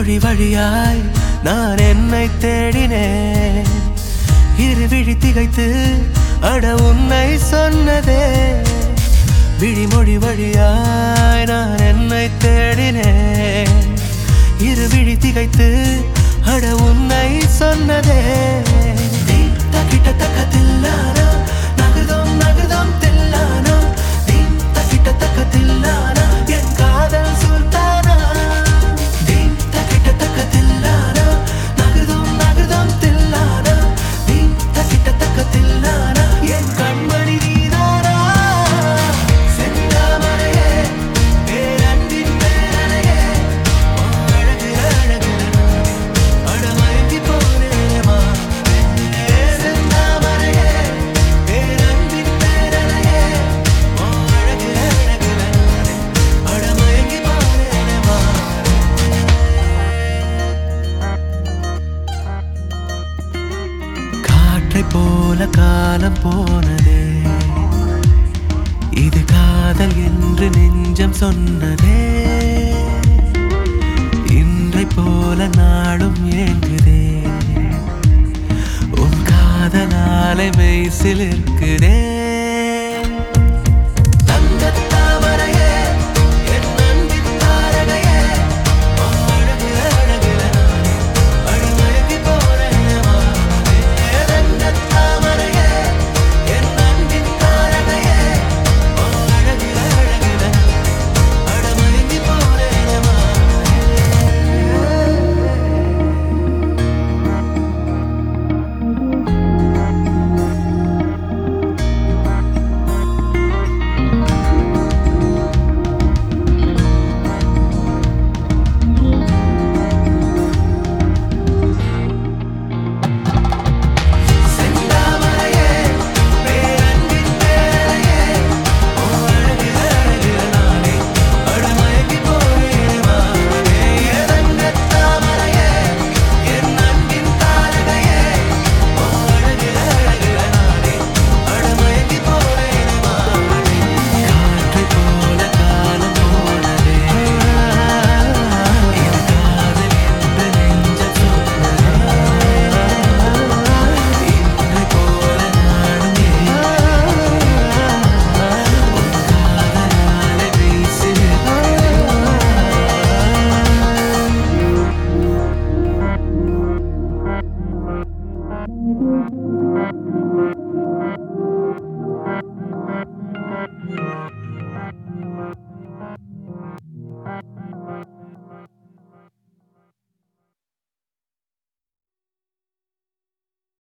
விழிமொழி வழியாய் நான் என்னை தேடினேன் இரு விழி திகைத்து அட உன்னை சொன்னதே விழிமொழி வழியாய் நான் என்னை தேடினேன் இரு விழி திகைத்து அட உன்னை சொன்னதே தீம் தக்கிட்ட தக்க தில்லானா நகுதம் நகுதம் தில்லானா தீம் தக்கிட்ட தக்க தில்லானா என் காதல் சுல்தானா தீம் தக்கிட்ட தக்க தில்லானா நகுதம் நகுதம் தில்லானா தீம் தக்கிட்ட தக்க தில்லானா என் கண்மணி நீதானா செந்தாமரையே பேரன்பின் பேரனையே உன் அழகு அழகு அடமயங்கி போனேமா செந்தாமரையே பேரன்பின் பேரனையே உன் அழகு அழகு அடமயங்கி போனேமா காற்றை போல காலம் போனதே இது காதல் என்று நெஞ்சம் சொன்னதே இன்றை போல நாளும் ஏங்குதே உன் காதலாலை மெய்சில் இருக்குதே தங்கத் தாமரையே, என் அன்பின் தாரகையே, உன் அழகு அழகுல நானே அடிமயங்கி போறேன் மானே. தங்கத் தாமரையே, என் அன்பின் தாரகையே, உன் அழகு அழகுல நானே அடிமயங்கி போறேன் மானே. செந்தாமரையே பேரன்பின் பேரலையே உன் அழகு அழகுல நானே அடமயங்கி போறேன் மானே தங்கத் தாமரையே என் அன்பின் தாரகையே உன் அழகு அழகுல நானே அடமயங்கி போறேன் மானே காற்றை போல காலம் போனதே இது காதல் என்று நெஞ்சம் சொன்னதே இன்று போல நானும் காதலாலே வீசினேன் Thank you.